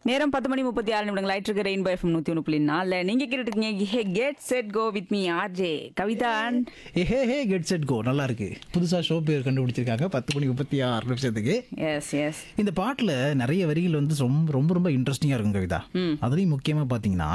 நேரம் பத்து மணி முப்பத்தி ஆறு நிமிடங்கள் ஆயிட்டு இருக்கு ரெயின்போ எஃப்எம் நூத்தி ஒன்று புள்ளி நாலு நீங்க கேட்டுட்டு இருக்கீங்க hey get set go with me RJ Kavitha and ஏ hey hey get set go நல்லா இருக்கு புதுசா ஷோ பேர் கண்டுபிடிச்சிருக்காங்க பத்து மணி முப்பத்தி ஆறு நிமிஷத்துக்கு எஸ் எஸ் இந்த பாட்டில் நிறைய வரிகள் வந்து ரொம்ப ரொம்ப ரொம்ப இன்ட்ரெஸ்டிங்காக இருக்கும் கவிதா அதுலேயும் முக்கியமாக பார்த்தீங்கன்னா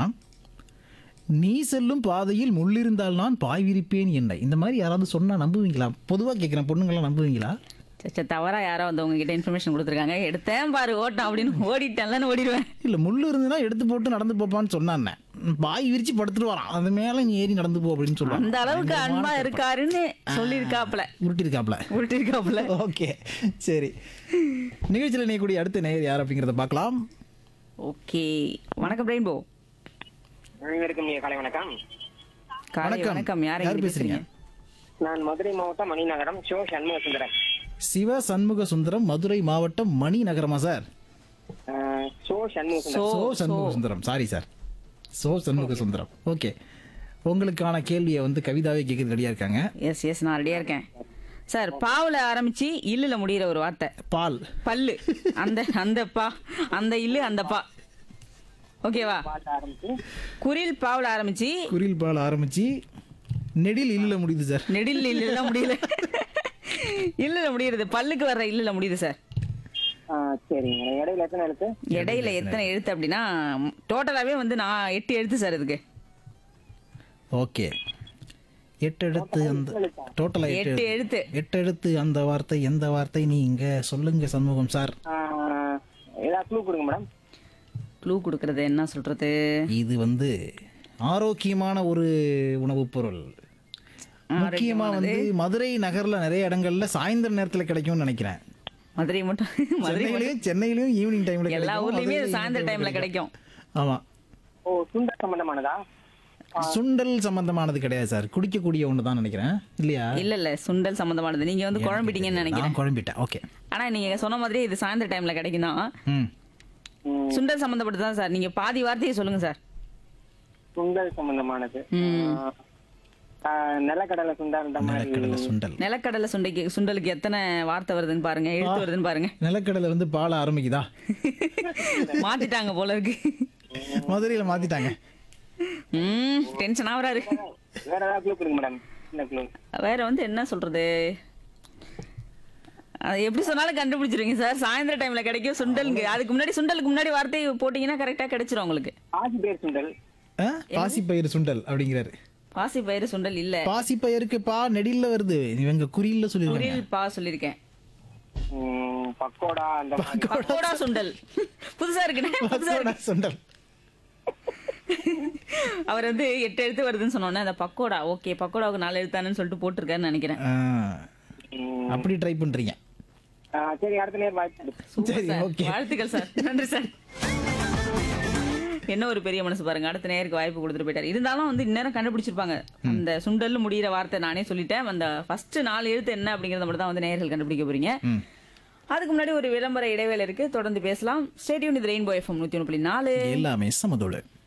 நீ செல்லும் பாதையில் முள்ளிருந்தால் நான் பாய் விரிப்பேன் என்ன இந்த மாதிரி யாராவது சொன்னால் நம்புவீங்களா பொதுவாக கேட்குறேன் பொண்ணுங்களாம் நம்புவீங்களா சச்சா தவறா யாரோ வந்து உங்ககிட்ட இன்ஃபர்மேஷன் கொடுத்துருக்காங்க எடுத்தேன் பாரு ஓட்டம் அப்படின்னு ஓடிட்டேன்லன்னு ஓடிடுவேன் இல்லை முள் இருந்துன்னா எடுத்து போட்டு நடந்து போப்பான்னு சொன்னான் பாய் விரிச்சு படுத்துட்டு வரான் அது மேலே நீ ஏறி நடந்து போ அப்படின்னு சொல்லுவான் அந்த அளவுக்கு அன்பா இருக்காருன்னு சொல்லியிருக்காப்ல உருட்டிருக்காப்ல உருட்டிருக்காப்ல ஓகே சரி நிகழ்ச்சியில் இணையக்கூடிய அடுத்த நேயர் யார் அப்படிங்கிறத பார்க்கலாம் ஓகே வணக்கம் ரெயின்போ அனைவருக்கும் இனிய காலை வணக்கம் காலை வணக்கம். வணக்கம் யார் யார் எங்க பேசுறீங்க? பேசுறீங்க நான் மதுரை மாவட்டம் மணிநகரம் ஷோ சண்முக சுந்தரம் சிவ சண்முக சுந்தரம் மதுரை மாவட்டம் மணி நகரமா சார் அஹ், ஷோ சண்முக சுந்தரம் சோ சோ சண்முக சுந்தரம் சாரி சார் சோ சண்முக சுந்தரம் ஓகே உங்களுக்கான கேள்வியை வந்து கவிதாவே கேட்க ரெடியா இருக்காங்க எஸ் எஸ் நான் ரெடியா இருக்கேன் சார் பாவுல ஆரம்பிச்சு இல்லுல முடியிற ஒரு வார்த்தை பால் பல்லு அந்த அந்த பா அந்த இல்லு அந்த பா ஓகேவா பாட்டு ஆரம்பிச்சு குரில் பாவுல ஆரம்பிச்சு குரில் பால் ஆரம்பிச்சு நெடில் இல்ல முடியுது சார் நெடில் இல்ல முடியல இல்லல முடியுது பல்லுக்கு வர்ற இல்லல முடியுது சார் அஹ், சரிங்க இடையில எத்தனை எழுத்து இடையில எத்தனை எழுத்து அப்படின்னா டோட்டலாவே வந்து நான் எட்டு எழுத்து சார் இதுக்கு ஓகே எட்டு எடுத்து அந்த டோட்டலா எட்டு எட்டு எழுத்து. எழுத்து எட்டு எடுத்து அந்த வார்த்தை எந்த வார்த்தை நீங்க சொல்லுங்க சண்முகம் சார் அஹ், ஏதாவது க்ளூ கொடுங்க மேடம் க்ளூ கொடுக்கறது என்ன சொல்றது இது வந்து ஆரோக்கியமான ஒரு உணவுப் பொருள் முக்கியமா வந்து மதுரை நகர்ல நிறைய இடங்கள்ல சாயந்தர நேரத்துல கிடைக்கும்னு நினைக்கிறேன் மதுரை மட்டும் மதுரை சென்னையிலயும் சென்னையிலயும் ஈவினிங் டைம்ல எல்லா கிடைக்கும். ஊர்லயுமே மதுரையில சாயந்தர evening டைம்ல கிடைக்கும் ஆமா ஓ சுண்டர் சம்பந்தமானதா சுண்டல் சம்பந்தமானது கிடையாது சார் குடிக்கக்கூடிய ஒன்று தான் நினைக்கிறேன் இல்லையா இல்ல இல்ல சுண்டல் சம்பந்தமானது நீங்க வந்து குழம்பிட்டீங்கன்னு நினைக்கிறேன் நான் குழம்பிட்டேன் ஓகே ஆனா நீங்க சொன்ன மாதிரி இது சாயந்தர டைம்ல கிடைக்கும் தான் ம் ம், சுண்டல் சம்பந்தப்பட்டு தான் சார் நீங்க பாதி வார்த்தையை சொல்லுங்க சார் சுண்டல் சம்பந்தமானது ம். அஹ், அஹ், நிலக்கடலை சுண்டல் இந்த மாதிரி நிலக்கடலை சுண்டல் நிலக்கடலை சுண்டைக்கு சுண்டலுக்கு எத்தனை வார்த்தை வருதுன்னு பாருங்க எழுத்து வருதுன்னு பாருங்க நிலக்கடலை வந்து பால ஆரம்பிக்குதா மாத்திட்டாங்க போல இருக்கு மதுரையில மாத்திட்டாங்க ம் டென்ஷன் ஆகுறாரு வேற ஏதாவது க்ளூ கொடுங்க மேடம் இந்த க்ளூ வேற வந்து என்ன சொல்றது அது எப்படி சொன்னாலும் கண்டுபிடிச்சிருவீங்க சார் சாயந்தர டைம்ல கிடைக்கும் சுண்டலுங்க அதுக்கு முன்னாடி சுண்டலுக்கு முன்னாடி வார்த்தை போட்டீங்கன்னா கரெக்டா கிடைச்சிரும் உங்களுக்கு ஆசி பேர் சுண்டல் ஆ? பாசிப்பயிறு சுண்டல் அப்படிங்கிறாரு பாசி பயிறு சுண்டல் இல்ல பாசிப்பயிருக்கு பா நெடில்ல வருது இவங்க குறியில சொல்லிருவாங்க குரில் பா சொல்லியிருக்கேன் ம், பக்கோடா அந்த மாதிரி பக்கோடா சுண்டல் புதுசா இருக்குண்ணே புதுசா இருக்கு பக்கோடா சுண்டல் அவர் வந்து எட்டு எழுத்து வருதுன்னு சொன்னோன்னே அந்த பக்கோடா ஓகே பக்கோடாவுக்கு நாலு எழுத்தானு சொல்லிட்டு போட்டிருக்காருன்னு நினைக்கிறேன் ஆ. ம், அப்படி ட்ரை பண்றீங்க அஹ், சரி அடுத்த நேரம் வாய்ப்பு சூப்பர் சரி, சார். okay. வாழ்த்துக்கள் சார் நன்றி சார் என்ன ஒரு பெரிய மனசு பாருங்க அடுத்த நேருக்கு வாய்ப்பு கொடுத்துட்டு போயிட்டாரு இருந்தாலும் வந்து இந்நேரம் கண்டுபிடிச்சிருப்பாங்க அந்த சுண்டல் முடியிற வார்த்தை நானே சொல்லிட்டேன் அந்த ஃபர்ஸ்ட் நாலு எழுத்து என்ன அப்படிங்கறத மட்டும் தான் வந்து நேயர்கள் கண்டுபிடிக்க போறீங்க ம். அதுக்கு முன்னாடி ஒரு விளம்பர இடைவேளை இருக்கு தொடர்ந்து பேசலாம் ஸ்டேடியம் இது ரெயின்போ எஃப்எம் நூத்தி ஒன்று புள்ளி நாலு எல்லாமே சமதோடு